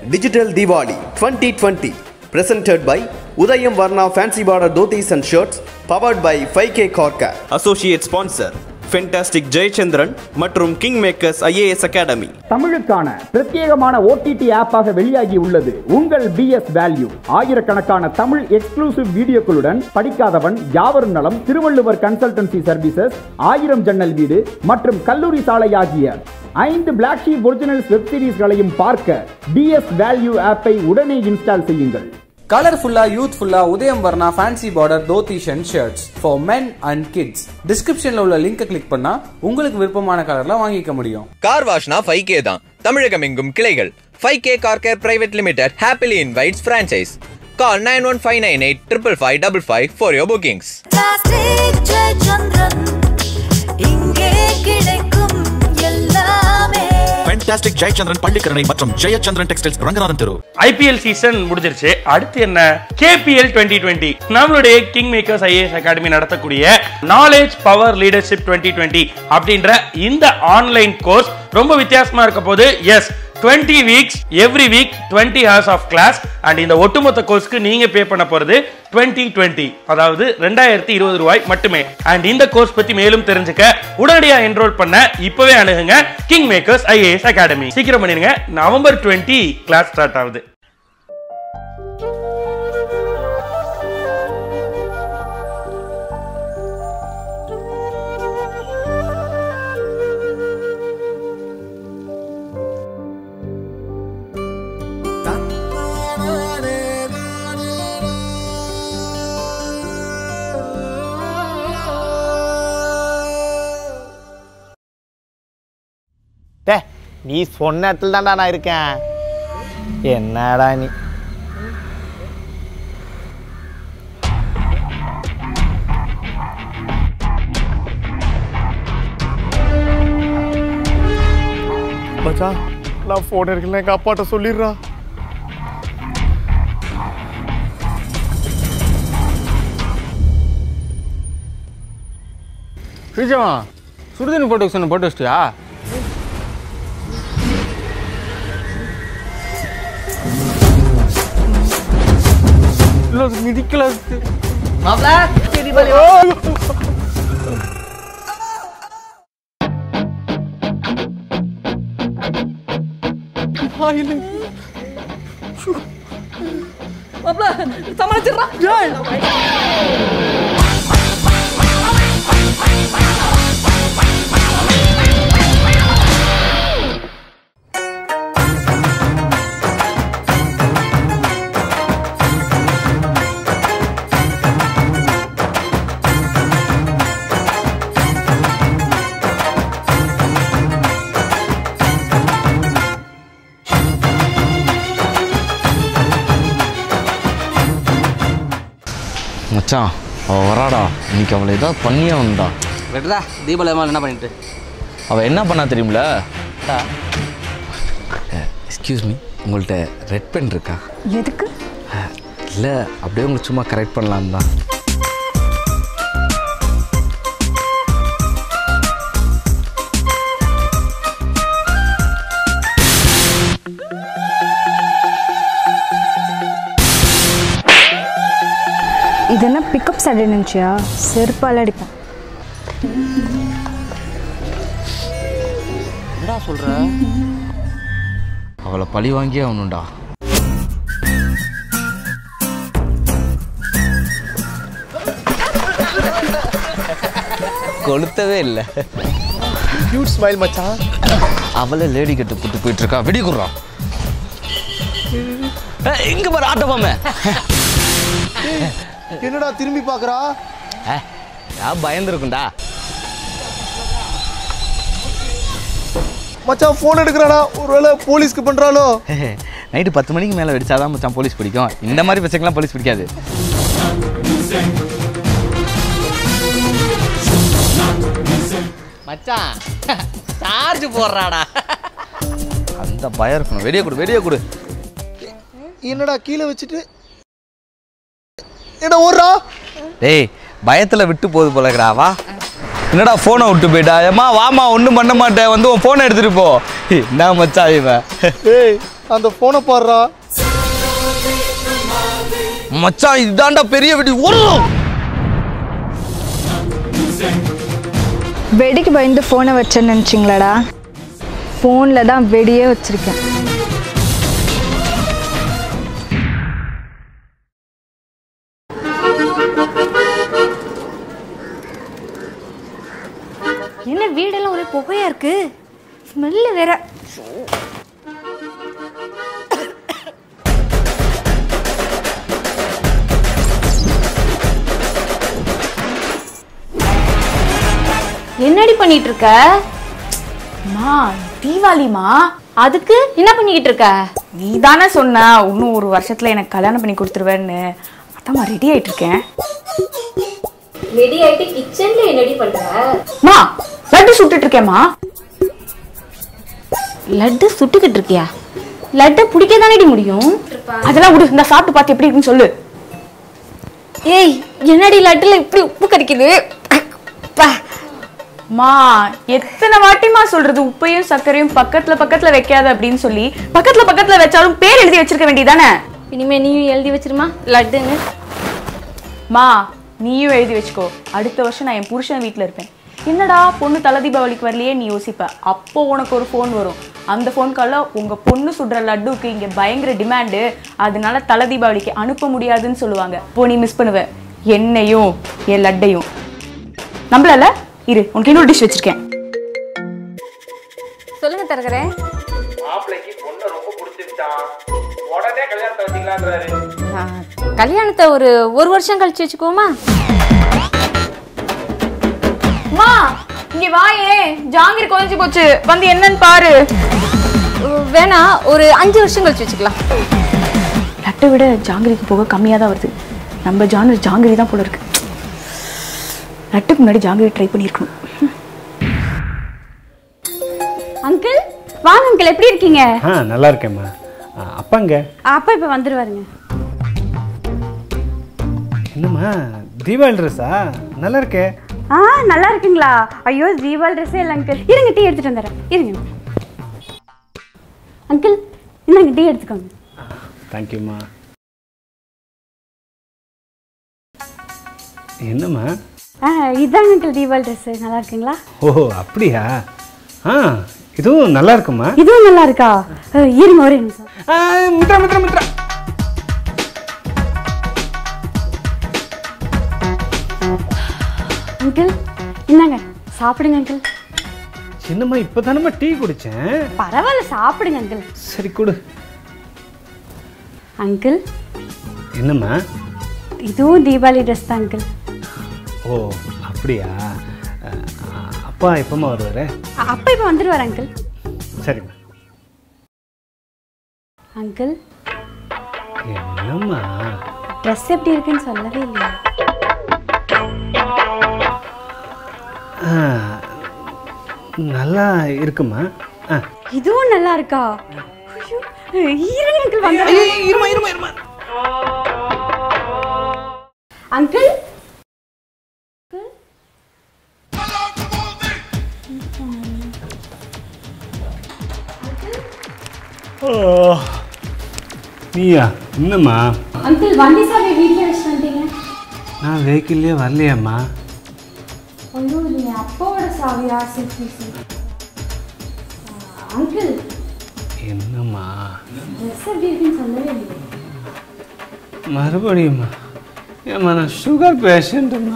Digital Diwali 2020 presented by Udayam Varna Fancy Border Dhotis and Shirts powered by 5K Corka. Associate sponsor Fantastic Jayachandran மற்றும் King Makers IAS Academy. தமிழுக்கான பிரத்யேகமான OTT ஆப்பாக வெளியாகி உள்ளது உங்கள் PS value ஆயிரக்கணக்கான Tamil exclusive வீடியோக்களுடன் படிக்காதவன் யாவரும் நலம் திருவள்ளுவர் கன்சல்டன்சி சர்வீசஸ் ஆயிரம் ஜன்னல் வீடு மற்றும் கல்லூரி சாலை ஆகிய ஐந்து பிளாக் ஷீப் ஒரிஜினல்ஸ் வெப் சீரிஸ்களையும் பார்க்க பிஎஸ் வேல்யூ ஆப்பை உடனே இன்ஸ்டால் செய்யுங்கள் கலர்ஃபுல்லா யூத்ஃபுல்லா Udhayam Varna fancy border dhotis and shirts for men and kids டிஸ்கிரிப்ஷன்ல உள்ள லிங்கை கிளிக் பண்ணா உங்களுக்கு விருப்பமான கலர்ல வாங்கிக்க முடியும் கார் வாஷ்னா ஃபைவ் கே தான் தமிழகம் எங்கும் கிளைகள் five K car care private limited happily invites franchise call nine one five nine eight triple five double five for your bookings Plastic Jayachandran இங்கே கிடைக்கும் எல்லாமே ஃபேண்டாஸ்டிக் ஜெயச்சந்திரன் பள்ளிக்கரணை மற்றும் ஜெயச்சந்திரன் டெக்ஸ்டைல்ஸ் ரங்கநாதன் தெரு ஐபிஎல் சீசன் முடிஞ்சிருச்சு அடுத்து என்ன கேபிஎல் டுவெண்ட்டி டுவெண்ட்டி நம்மளுடைய கிங் மேக்கர்ஸ் ஐஏஎஸ் அகாடமி நடத்தக்கூடிய knowledge power leadership twenty twenty அப்படின்ற இந்த ஆன்லைன் கோர்ஸ் ரொம்ப வித்தியாசமா இருக்க போது எஸ் 20 weeks every week 20 hours of class and இந்த ஒட்டுமொத்த கோர்ஸ்க்கு நீங்க பே பண்ண போறது 2020 அதாவது ரெண்டாயிரத்தி இருபது ரூபாய் மட்டுமே அண்ட் இந்த கோர்ஸ் பத்தி மேலும் தெரிஞ்சுக்க உடனடியா என்ரோல் பண்ண இப்பவே அணுகுங்க கிங் மேக்கர்ஸ் ஐஏஎஸ் அகாடமி சீக்கிரம் பண்ணிருங்க நவம்பர் 20 கிளாஸ் ஸ்டார்ட் ஆகுது டே நீ சொன்ன இடத்துல தான்டா நான் இருக்கேன் என்னடா நீ மச்சான் நான் ஃபோன் எடுக்கல எங்கள் அப்பாட்ட சொல்லிடுறா ஃப்ரிட்ஜமா சுடுதண்ணி போட்டு வைக்க சொன்ன போட்டு வச்சிட்டியா இல்லை அது மிதிக்கல அது. வாயில. மச்சான் அவ வராடா இன்னைக்கு அவளை ஏதாவது பண்ணியே வந்தா விடுறா தீபாவளி அம்மா என்ன பண்ணிட்டு அவள் என்ன பண்ணா தெரியுமில எக்ஸ்கியூஸ் மீ உங்கள்கிட்ட ரெட் பென் இருக்கா எதுக்கு இல்லை அப்படியே உங்களுக்கு சும்மா கரெக்ட் பண்ணலாம் தான் இது என்ன பிக்கப் சடை நினச்சியா செருப்பால் அடிப்பேன் என்னடா சொல்ற அவளை பழி வாங்கியே ஆகணும்டா கொளுத்தவே இல்லை கியூட் ஸ்மைல் மச்சான் அவளை லேடி கட்டு கூட்டு போயிட்டு இருக்கா வெடி குடுறா இங்க பாரு ஆட்டோ பாமே என்னடா திரும்பி பார்க்கறா நான் பயந்துருக்கும்டா மச்சான் ஃபோன் எடுக்கிறாடா ஒருவேளை போலீஸ்க்கு பண்றாளோ நைட்டு பத்து மணிக்கு மேலே வெடிச்சாதான் மச்சான் போலீஸ் பிடிக்கும் இந்த மாதிரி பசங்களாம் போலீஸ் பிடிக்காது மச்சான் சார்ஜ் போடுறாடா அந்த பயம் இருக்கணும் வெளியே கொடு வெளியே கொடு என்னடா கீழே வச்சுட்டு என்ன ஓடுறா டேய் பயத்தில் விட்டு போகுது போலக்கிறாவா என்னடா ஃபோனை விட்டு போயிட்டா ஏம்மா வாமா ஒன்றும் பண்ண மாட்டேன் வந்து உன் ஃபோனை எடுத்துகிட்டு போ என்ன மச்சான் இவன் ஏய் அந்த போனை பாடுறா மச்சான் இதுதான்டா பெரிய வெடி ஓடும் வெடிக்கு பயந்து ஃபோனை வச்சேன்னு நினச்சிங்களாடா ஃபோனில் தான் வெடியே வச்சுருக்கேன் என்ன வீடெல்லாம் ஒரே புகையா இருக்கு ஸ்மெல்லு வேற என்னடி பண்ணிட்டு இருக்க மா தீபாவளிமா அதுக்கு என்ன பண்ணிக்கிட்டு இருக்க நீ தானே சொன்ன இன்னும் ஒரு வருஷத்துல எனக்கு கல்யாணம் பண்ணி கொடுத்துருவேன்னு அதான் ரெடி ஆயிட்டு இருக்கேன் ரெடி ஆயிட்டு கிச்சன்ல என்னடி பண்ற மா லட்டு சுட்டுட்டு இருக்கேம்மா லட்டு சுட்டுக்கிட்டு இருக்கியா லட்டை பிடிக்க தானடி முடியும் அதெல்லாம் விடு இந்த சாப்பிட்டு பார்த்து எப்படி இருக்குன்னு சொல்லு ஏய் என்னடி லட்டுல இப்படி உப்பு கறிக்குது அப்பா. மா எத்தனை வாட்டிமா சொல்றது உப்பையும் சர்க்கரையும் பக்கத்துல பக்கத்துல வைக்காத அப்படின்னு சொல்லி பக்கத்துல பக்கத்துல வச்சாலும் பேர் எழுதி வச்சிருக்க வேண்டியதானே இனிமே நீயும் எழுதி வச்சிருமா லட்டுன்னு மா நீயும் எழுதி வச்சுக்கோ அடுத்த வருஷம் நான் என் புருஷன் வீட்டில் இருப்பேன் என்னடா பொண்ணு தலை தீபாவளிக்கு வரலையே நீ யோசிப்ப அப்போ உனக்கு ஒரு ஃபோன் வரும் அந்த ஃபோன் காலில் உங்கள் பொண்ணு சுடுற லட்டுக்கு இங்கே பயங்கர டிமாண்டு அதனால தலை தீபாவளிக்கு அனுப்ப முடியாதுன்னு சொல்லுவாங்க இப்போ நீ மிஸ் பண்ணுவ என்னையும் என் லட்டையும் நம்பளல இரு உனக்கு இன்னொரு டிஷ் வச்சிருக்கேன் சொல்லுங்க தரகரே மாப்பிள்ளைக்கு பொண்ணை ரொம்ப பிடிச்சிருச்சான் உடனே கல்யாணத்தை வச்சுக்கலான்றாரு கல்யாணத்தை ஒரு ஒரு வருஷம் கழிச்சு வச்சுக்கோமா மா இங்க வாயே ஜாங்கிரி குறைஞ்சு போச்சு வந்து என்னன்னு பாரு வேணா ஒரு அஞ்சு வருஷம் கழிச்சு வச்சுக்கலாம் லட்டை விட ஜாங்கிரிக்கு போக கம்மியாக தான் வருது நம்ம ஜானர் ஜாங்கிரி தான் போல இருக்கு லட்டுக்கு முன்னாடி ஜாங்கிரி ட்ரை பண்ணியிருக்கணும் அங்கிள் வாங்க அங்கிள் எப்படி இருக்கீங்க ஆ நல்லா இருக்கேம்மா ஆ, அப்பாங்க அப்பா இப்போ வந்துருவாருங்க என்னம்மா தீபாவளி ட்ரெஸ்ஸா நல்லா இருக்கே ஆ நல்லா இருக்குங்களா ஐயோ தீபாவளி ட்ரெஸ்ஸே இல்லை அங்கிள் இருங்க டீ எடுத்துட்டு வந்துடுறேன் இருங்க அங்கிள் இந்தாங்க டீ எடுத்துக்கோங்க தேங்க்யூம்மா என்னம்மா ஆ இதாங்க அங்கிள் தீபாவளி ட்ரெஸ்ஸு நல்லா இருக்குங்களா ஓ அப்படியா ஆ இதுவும் நல்லா இருக்குமா இதுவும் நல்லா இருக்கா ஆ, இருங்க ஒரு நிமிஷம் முத்ரா முத்ரா முத்ரா அங்கிள் இந்தாங்க சாப்பிடுங்க அங்கிள் சின்னம்மா இப்போ டீ குடித்தேன் பரவாயில்ல சாப்பிடுங்க அங்கிள் சரி கொடு அங்கிள் என்னம்மா இதுவும் தீபாவளி ட்ரெஸ் தான் அங்கிள் ஓ அப்படியா அ, அப்பா எப்பமா வருவார் அப்பா இப்போ வந்துடுவார் அங்கிள் சரிம்மா அங்கிள் என்னம்மா ட்ரெஸ் எப்படி இருக்குன்னு சொல்லவே இல்லையா ஆ, நல்லா இருக்குமா ஆ இதுவும் நல்லா இருக்கா ஐயோ, இருங்க அங்கிள் வந்து இருமா இருமா இருமா அங்கிள் ஓ நீயா என்னம்மா அங்கிள் வண்டி சாவி வீட்டில் வச்சுட்டு வந்துட்டீங்க நான் வெஹிக்கிள்லேயே வரலையாம்மா ஐயோ நீங்க அப்பாவோட சாவியா சரி சரி சரி அங்கிள் என்னம்மா ட்ரெஸ் எப்படி இருக்குன்னு சொல்லவே இல்லையே மறுபடியும்மா ஏம்மா நான் சுகர் பேஷண்ட்டுமா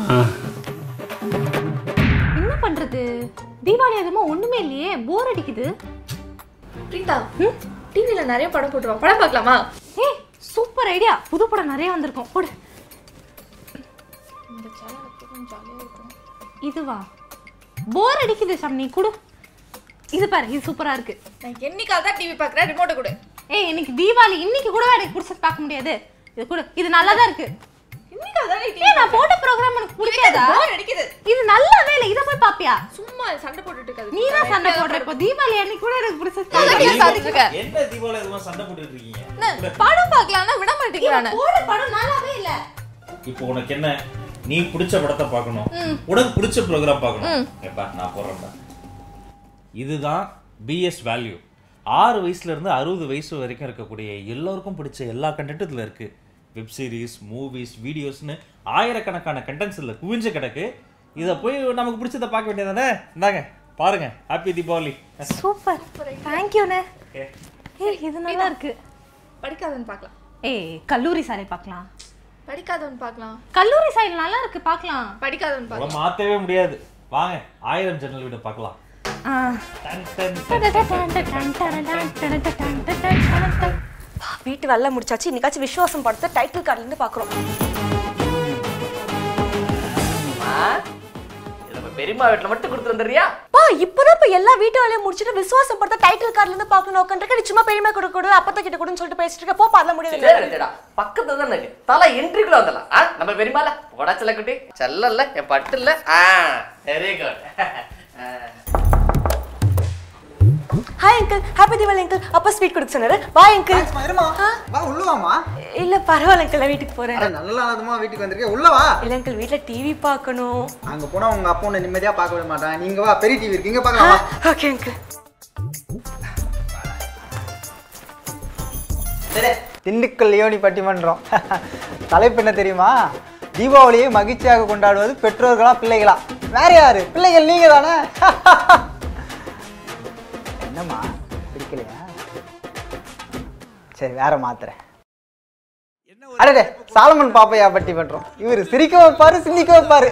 என்ன பண்றது தீபாவளி அதுமா ஒண்ணுமே இல்லையே போர் அடிக்குது பிரீதா டிவில நிறைய படம் போட்டுருவோம் படம் பார்க்கலாமா ஏய் சூப்பர் ஐடியா புது படம் நிறைய வந்திருக்கும் போடு இந்த சேனல் கொஞ்சம் ஜாலியாக இருக்கும் இதுவா போர் அடிக்குது சாமி நீ கொடு இது பாரு இது சூப்பரா இருக்கு நான் என்னைக்காவது தான் டிவி பார்க்குறேன் ரிமோட்டை கொடு ஏய் இன்னைக்கு தீபாவளி இன்னைக்கு கூட எனக்கு பிடிச்சது பார்க்க முடியாது இது கொடு இது நல்லா தான் இருக்கு என்னைக்காவது தான் ஏய் நான் போட்ட ப்ரோகிராம் எனக்கு பிடிக்காதா போர் அடிக்குது இது நல்லாவே இல்லை இதை போய் பாப்பியா சும்மா சண்டை போட்டுட்டு இருக்காது நீ தான் சண்டை போடுற இப்போ தீபாவளி அன்னைக்கு கூட எனக்கு பிடிச்சது அதான் நீ சாதிட்டு இருக்க. என்ன தீபாவளி எதுவும் சண்டை போட்டுட்டு இருக்கீங்க என்ன, படம் பார்க்கலாம்னா விட மாட்டேங்கிறானே போட படம் நல்லாவே இல்ல இப்போ உனக்கு என்ன நீ பிடிச்ச படத்தை பார்க்கணும் ம். உனக்கு பிடிச்ச ப்ரோக்ராம் பார்க்கணும் ம். எப்பா நான் போடுறேன்டா இதுதான் பிஎஸ் வேல்யூ ஆறு வயசுல இருந்து அறுபது வயசு வரைக்கும் இருக்கக்கூடிய எல்லோருக்கும் பிடிச்ச எல்லா கண்டென்ட்டும் இதில் இருக்கு வெப் சீரிஸ் மூவிஸ் வீடியோஸ்னு ஆயிரக்கணக்கான கண்டென்ட்ஸ் இதில் குவிஞ்ச கிடக்கு இதை போய் நமக்கு பிடிச்சதை பார்க்க வேண்டியதானே இந்தாங்க பாருங்க ஹாப்பி தீபாவளி சூப்பர் தேங்க்யூண்ணே ஏய் இது நல்லா இருக்கு படிக்காதவன் பார்க்கலாம் ஏய் கல்லூரி சாலை பார்க்கலாம் படிக்காதவன் பார்க்கலாம் கல்லூரி சாலை நல்லா இருக்கு பார்க்கலாம் படிக்காதவன் இதெல்லாம் பார்க்கலாம் மாற்றவே முடியாது வாங்க ஆயிரம் ஜன்னல் வீடு பார்க்கலாம் வீட்டு வேலை முடிச்சாச்சு இன்னைக்காச்சும் விஸ்வாசம் படத்தை டைட்டில் கார்ட்ல இருந்து பாக்குறோம் நம்ம பெரியம்மா வீட்டுல மட்டும் கொடுத்து வந்துடுறியா பா இப்பதான் இப்ப எல்லா வீட்டு வேலையும் முடிச்சிட்டு விசுவாசம் படத்தை டைட்டில் கார்ட்ல இருந்து பாக்கணும் உட்காந்துருக்க நீ சும்மா பெரியமா கொடுக்க கொடு அப்பத்த கிட்ட கொடுன்னு சொல்லிட்டு பேசிட்டு இருக்க போப்பா அதெல்லாம் முடியாது சரிடா பக்கத்துல தான் இருக்கு தலை என்ட்ரிக்குள்ள வந்துடலாம் ஆ நம்ம பெரியமால போடா செல்ல குட்டி செல்ல என் பட்டு இல்ல ஆ very good hi uncle happy Deepavali uncle அப்பா ஸ்வீட் கொடுக்க சொன்னாரு பாய் அங்கிள் வா உள்ள வாமா இல்ல பரவாயில்ல அங்கிள் நான் வீட்டுக்கு போறேன் அட நல்ல நாதமா வீட்டுக்கு வந்திருக்கே உள்ள வா இல்ல அங்கிள் வீட்ல டிவி பார்க்கணும் அங்க போனா உங்க அப்பா உன்னை நிம்மதியா பார்க்க விட மாட்டான் நீங்க வா பெரிய டிவி இருக்கு இங்க பார்க்கலாம் வா ஓகே அங்கிள் திண்டுக்கல் லியோனி பட்டிமன்றம் தலைப்பு என்ன தெரியுமா தீபாவளியை மகிழ்ச்சியாக கொண்டாடுவது பெற்றோர்களா பிள்ளைகளா வேற யாரு பிள்ளைகள் நீங்க தானே என்னம்மா பிடிக்கலையா சரி வேற மாத்துறேன் அடடே சாலமன் பாப்பையா பட்டிமன்றம் இவர் சிரிக்க வைப்பாரு சிந்திக்க வைப்பாரு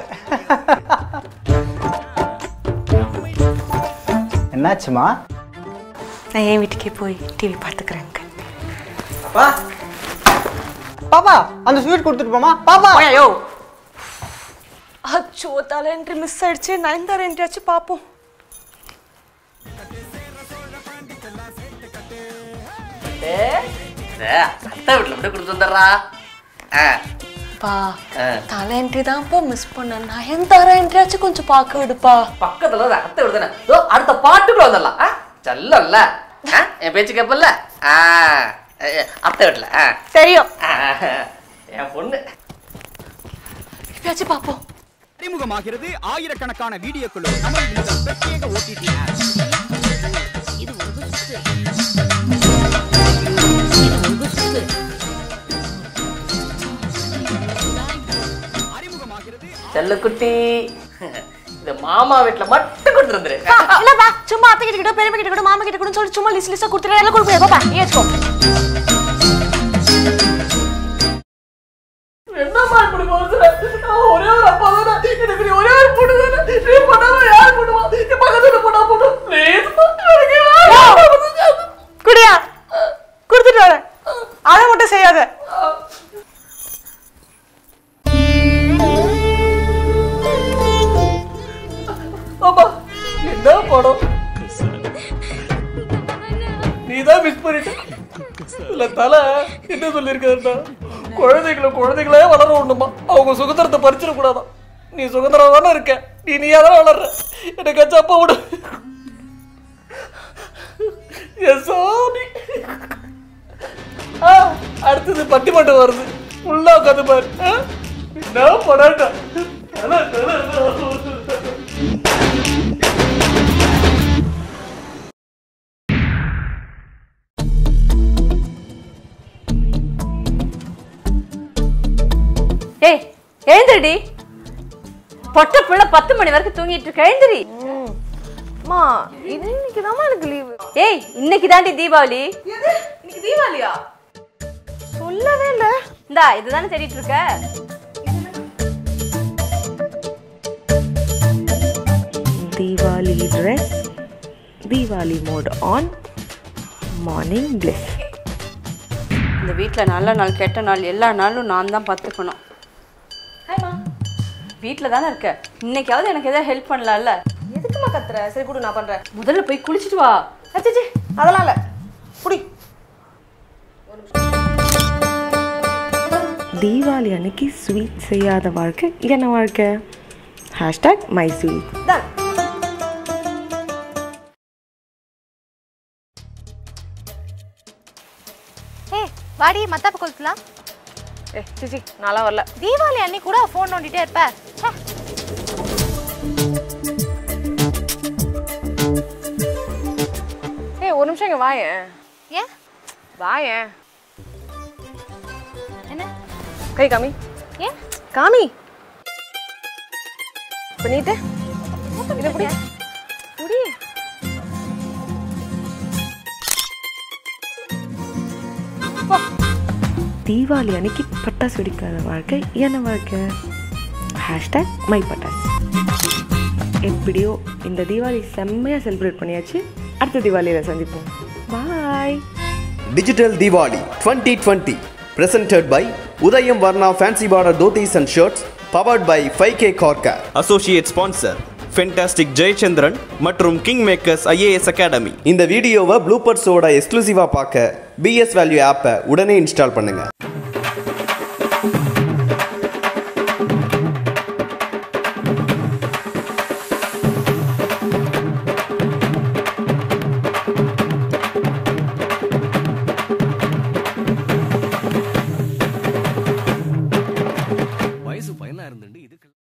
என்னாச்சுமா நான் என் வீட்டுக்கே போய் டிவி பார்த்துக்கிறேன் அங்கிள் அப்பா பாப்பா அந்த ஸ்வீட் கொடுத்துட்டு போமா பாப்பா ஐயோ அச்சோ தலை என்ட்ரி மிஸ் ஆயிடுச்சு நயன்தாரா என்ட்ரியாச்சும் பார்ப்போம் அத்தை வீட்டுல மட்டும் கொடுத்து வந்துடுறா ஆ பா ஆ. தலை என்ட்ரி தான்ப்பா மிஸ் பண்ணேன் நயன்தாரா என்ட்ரியாச்சும் கொஞ்சம் பார்க்க விடுப்பா பக்கத்துல தான் அத்தை வீடு தானே இதோ அடுத்த பாட்டுக்குள்ள வந்துடலாம் ஆ செல்லம்ல ஆ என் பேச்சு கேப்பல்ல ஆ எ, எ, அத்தை வீட்டுல ஆ தெரியும் ஆ, என் பொண்ணு எப்பயாச்சும் பார்ப்போம் அறிமுகமாகிறது ஆயிரக்கணக்கான வீடியோக்களோ தமிழ் முதல் பிரத்யேக ஓடிடி இது ஒரு செல்லக்குட்டி இந்த மாமா வீட்டுல மட்டும் கொடுத்து வந்துரு பா, இல்லப்பா சும்மா அத்தை கிட்ட கிட்ட பெருமை கிட்ட கூட மாமா கிட்ட கூட சொல்லி சும்மா லிஸ்ட் லிஸ்டா கொடுத்துட்டு எல்லாம் கொடுக்க முடியாது பாப்பா நீ வச்சுக்கோ என்னம்மா இப்படி போகுது ஒரே ஒரு அப்பா தானே எனக்கு நீ ஒரே ஒரு பொண்ணு தானே நீ பண்ணாம யார் பண்ணுவா நீ பக்கத்துல போனா போட்டு ப்ளீஸ் குடியா கொடுத்துட்டு வரேன் அதை மட்டும் செய்யாத ஆமா என்ன படம் நீ தான் மிஸ் பண்ணிட்ட இல்ல தலை என்ன சொல்லியிருக்காருன்னா குழந்தைகளை குழந்தைகளே வளர விடணுமா அவங்க சுதந்திரத்தை பறிச்சிடக்கூடாதான் நீ சுதந்திரம் தானே இருக்க நீ நீயா தான் வளர்ற எனக்கு அப்பா விடு என் சாமி ஆ, அடுத்தது பட்டிமன்றம் வருது உள்ள உட்காந்து பாரு ஆ? என்ன படாட்டா தலை, தலை, தலை. ஏய் எழுந்திரடி பொட்ட பிள்ளை பத்து மணி வரைக்கும் தூங்கிட்டு இருக்க எழுந்திரி அம்மா இன்னைக்கு தான் எனக்கு லீவு ஏய் இன்னைக்கு தாண்டி தீபாவளி இன்னைக்கு தீபாவளியா சொல்லவே இல்ல இந்தா இதுதானே தேடிட்டு இருக்க Diwali dress, Diwali mode on, morning bliss. இந்த வீட்டில் நல்ல நாள் கெட்ட நாள் எல்லா நாளும் நான் தான் பார்த்துக்கணும் ஹாய்மா வீட்டில் தானே இருக்க இன்னைக்காவது எனக்கு எதாவது ஹெல்ப் பண்ணலாம்ல எதுக்குமா கத்துற சரி கொடு நான் பண்றேன் முதல்ல போய் குளிச்சுட்டு வா அச்சே அதெல்லாம் இல்ல புடி தீபாவளி அன்னைக்கு ஸ்வீட் செய்யாத வாழ்க்கை என்ன வாழ்க்கை ஹேஷ்டாக் மை ஸ்வீட் டன் ஏய் வாடி மத்தாப்பு கொளுத்தலாம் ஏ சிசி நல்லா வரல தீபாவளி அன்னைக்கு கூட ஃபோன் நோண்டிட்டே இருப்ப ச்சே. ஏய் ஒரு நிமிஷம் இங்க வாயேன் ஏன் வாயேன் என்ன கை காமி ஏன் காமி இப்ப நீட்டு இதை புடி புடி தீபாவளி அன்னைக்கு பட்டாசு வெடிக்காத வாழ்க்கை என்ன வாழ்க்கை ஹேஷ்டேக் மை பட்டாஸ் எப்படியோ இந்த தீபாவளி செம்மையாக செலிப்ரேட் பண்ணியாச்சு அடுத்த தீபாவளியில் சந்திப்போம் bye digital Deepavali 2020 presented by Udhayam Varna fancy border dhotis and shirts powered by five K car care associate sponsor fantastic Jayachandran மற்றும் கிங் மேக்கர்ஸ் ஐஏஎஸ் அகாடமி இந்த வீடியோவை ப்ளூபர்ஸோட எக்ஸ்க்ளூசிவாக பார்க்க பிஎஸ் வேல்யூ ஆப்பை உடனே இன்ஸ்டால் பண்ணுங்கள் வயசு பையனா இருந்துட்டு இதுக்கு